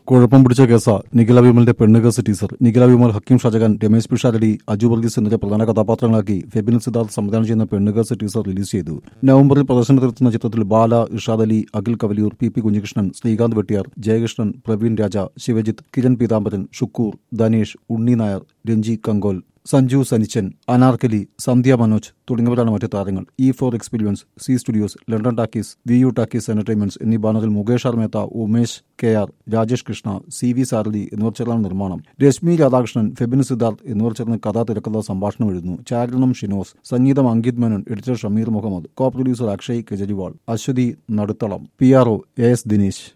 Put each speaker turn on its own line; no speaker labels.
കുഴപ്പം പിടിച്ച കേസ നിഖില വിമലിന്റെ പെണ്ണ് കേസ് ടീസർ നിഖില വിമൽ ഹക്കീം ഷാജഹാൻ രമേശ് പിഷാരടി അജു വർഗീസ് എന്നിവരെ പ്രധാന കഥാപാത്രങ്ങളാക്കി ഫെബിൻ സിദ്ധാർത്ഥ് സംവിധാനം ചെയ്യുന്ന പെണ്ണ് കേസ് ടീസർ റിലീസ് ചെയ്തു നവംബറിൽ പ്രദർശനത്തിലെത്തുന്ന ചിത്രത്തിൽ ബാല ഇഷാദ് അലി അഖിൽ കവലിയൂർ പി പി കുഞ്ഞികൃഷ്ണൻ ശ്രീകാന്ത് വെട്ടിയാർ ജയകൃഷ്ണൻ പ്രവീൺ രാജ ശിവജിത്ത് കിരൺ പീതാംബരൻ ഷുക്കൂർ ധനേഷ് ഉണ്ണി നായർ രഞ്ജി കങ്കോൽ സഞ്ജു സനിച്ചൻ അനാർക്കലി സന്ധ്യ മനോജ് തുടങ്ങിയവരാണ് മറ്റ് താരങ്ങൾ E four experience C studios London talkies V U talkies entertainments എന്നീ ബാനറിൽ Mukesh R Mehta Umesh K R Rajesh Krishna C V Sarathi എന്നിവർ ചേർന്നാണ് നിർമ്മാണം രശ്മി രാധാകൃഷ്ണൻ ഫെബിൻ സിദ്ധാർത്ഥ് എന്നിവർ ചേർന്ന് കഥാ തിരക്കഥ സംഭാഷണം എഴുതുന്നു ചാരണം ഷിനോസ് സംഗീതം Ankit Menon editor Shameer Muhammad co producer Akshay Kejriwal Aswathy Naduthalam P R O A S Dinesh